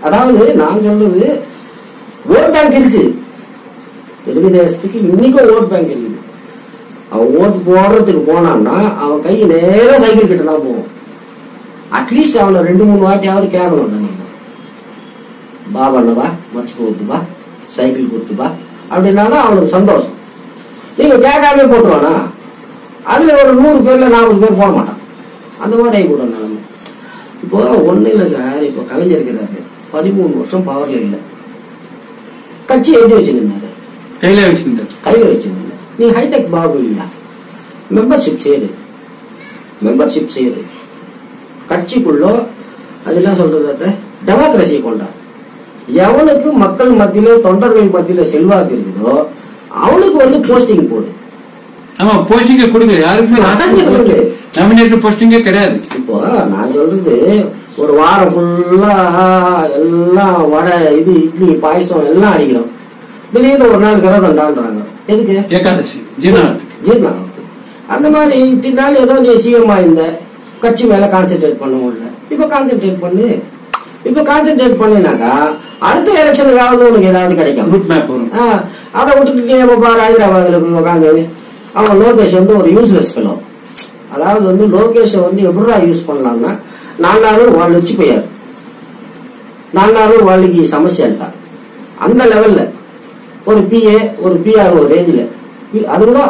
அதாவது நான் சொல்றது ஓட் பேங்க் இருக்கு தெலுங்கு தேசத்துக்கு இன்னைக்கும் ஓட் பேங்க் இருக்குது அவன் ஓட்டு போடுறதுக்கு போனான்னா அவன் கை நேரா சைக்கிள் கிட்ட தான் போகும் அட்லீஸ்ட் அவனை ரெண்டு மூணு வாட்டியாவது கேட்கணும் நம்ம பா பண்ணவா மச்சு கொடுத்துப்பா சைக்கிள் கொடுத்துப்பா அப்படின்னா தான் அவனுக்கு சந்தோஷம் நீங்க கேட்காம போட்டுவானா அதுல ஒரு நூறு பேர்ல நாற்பது பேர் போட மாட்டான் அந்த மாதிரி ஆகி கூட நிலைமை இப்போ ஒண்ணு இல்ல சார் இப்போ கலைஞர் இருக்கிறாரு பதிமூணு வருஷம் பவர்ல இல்ல கட்சி எழுதி வச்சிருந்தாரு கையில வச்சிருந்தார் கையில வச்சிருந்தாரு நீ ஹைடெக் பாபு இல்ல மெம்பர்ஷிப் சேரு மெம்பர்ஷிப் சேரு கட்சிக்குள்ள அது என்ன சொல்றது டெமோக்ரஸியை கொண்டா எவனுக்கு மக்கள் மத்தியில தொண்டர்கள் மத்தியில செல்வாக்கு இருக்குதோ அவனுக்கு வந்து போஸ்டிங் போடு ஆமா போஸ்டிங்க கொடுங்க அதான் சொல்றது. யாருக்கும் நாமினேட் போஸ்டிங்கே கிடையாது இப்போ நான் சொல்றது ஒரு வாரம் ஃபுல்லா எல்லாம் வடை இது இட்லி பாயசம் எல்லாம் அடிக்கிறோம் திடீர்னு ஒரு நாள் விரதம்டான்றாங்க எதுக்கு ஏகாதசி ஜீரணத்துக்கு ஜீர்ணாகத்துக்கு அந்த மாதிரி இத்தனை நாள் ஏதோ நீ சீக்கிரமா இருந்த கட்சி மேல கான்சென்ட்ரேட் பண்ண முடியல இப்ப கான்சென்ட்ரேட் பண்ணு இப்ப கான்சென்ட்ரேட் பண்ணினாக்கா அடுத்த எலெக்ஷனுக்காவது உனக்கு ஏதாவது கிடைக்கும் ரூட் மேப் வரும் ஆ, அதை விட்டுட்டு நீ எப்ப பாரு ஹைதராபாத்ல போய் உட்காந்து அவன் லோகேஷ் வந்து ஒரு யூஸ்லெஸ் ஃபெலோ அதாவது வந்து லோகேஷை வந்து எப்படிடா யூஸ் பண்ணலாம்னா நாலு நாளும் వాళ్ళు వచ్చిపోయారు நாலு நாளும் వాళ్ళకి సమస్య అంట அந்த லெவல்ல ஒரு பிஏ ஒரு பிஆர் ஒரு ரேஞ்சில் அது கூட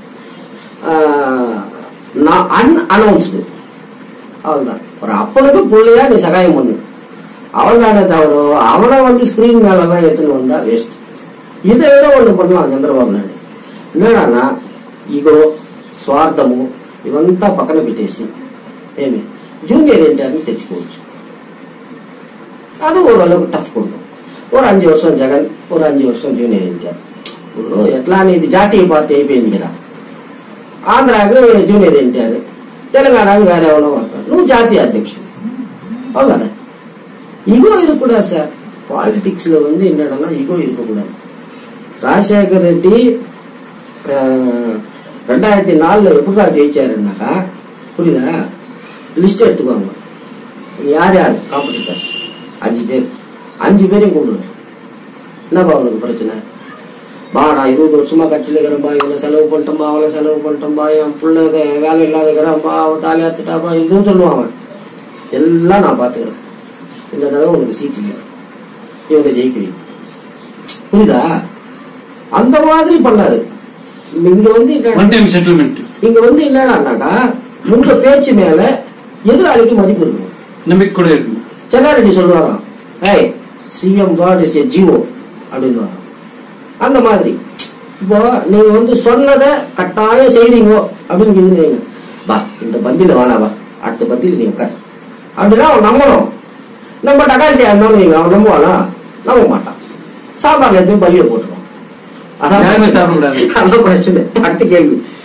அன்அனௌன்ஸ்டு அவ்வளவுதான் ஒரு அப்பனுக்கு பிள்ளையா நீ சகாயம் பண்ணு அவள்தானே தவிர அவனை வந்து ஸ்கிரீன் மேலெல்லாம் எடுத்துன்னு வந்தா வேஸ்ட் இதை விட ஒண்ணு பண்ணலாம் చంద్రబాబు నాయుడు என்னடான்னா ఈగో స్వార్థము ఇవంతా పక్కన పెట్టేసి ఏమి జూనియర్ ఎన్టీఆర్ని తెచ్చుకోవచ్చు అది ఓரளவுக்கு టఫ్ கொடுக்கும் ஒரு అஞ்சు వర్షం జగన్ ஒரு అஞ்சు వర్షం జూనియర్ ఎన్టీఆర్ ఇప్పుడు ఎట్లా అని ఇది జాతీయ పార్టీ అయిపోయింది కదా ఆంధ్రాకు జూనియర్ ఎన్టీఆర్ తెలంగాణకు వేరే ఎవరో వస్తారు నువ్వు జాతీయ అధ్యక్షుడు అవునా ஈகோ இருக்கக்கூடாது சார் பாலிடிக்ஸ்ல வந்து என்னடனா ஈகோ இருக்கக்கூடாது ராஜசேகர் ரெட்டி ஆஹ், ரெண்டாயிரத்தி நாலுல எப்படிடா ஜெயிச்சாருன்னாக்கா புரியுதா லிஸ்ட் எடுத்துக்கோங்க யார் யார் காம்படிட்டர்ஸ் அஞ்சு பேர் அஞ்சு பேரையும் கூப்பிடுவார் என்னப்பா அவனுக்கு பிரச்சனை பா நான் இருபது வருஷமா கட்சியில் இருக்கிறேன்பா இவனை செலவு பண்ணிட்டோம்பா அவளை செலவு பண்ணிட்டோம்பா என் பிள்ளை க- வேலை இல்லாத இருக்கிறான்பா அவன் தாலி அத்துட்டாப்பா இதுவும் சொல்லுவான் அவன் எல்லாம் நான் பாத்துக்கிறேன் இந்த தடவை உனக்கு சீட் இல்லை இவனை ஜெயிக்கிறீங்க புரியுதா அந்த மாதிரி பண்ணாரு இங்க வந்து ஒன் என்ன- டைம் செட்டில்மெண்ட் இங்க வந்து என்னடான்னாக்கா உங்க பேச்சு மேல எதிராளிக்கு மதிப்பு இருக்கும் நம்பிக்கை கூட இருக்கு சென்னாரெட்டி சொல்லுவாராம் ஏய் CM God is a GO அப்படின்னு அந்த மாதிரி இப்போ நீங்க வந்து சொன்னதை கட்டாயம் செய்றீங்க அப்படின்னு இது நீங்க பா இந்த பந்தியில வேணா பா அடுத்த பந்தியில நீங்க உட்காரு அப்படின்னா அவன் நம்பணும் நம்ம டகால்ட்டியா இருந்தாலும் நீங்க அவன் நம்புவானா நம்ப மாட்டான் சாப்பாடுல எதுவும் பள்ளியை போட்டுருவான் யாருமே சாப்பிடக்கூடாது. அதான் பிரச்சனை அடுத்த கேள்வி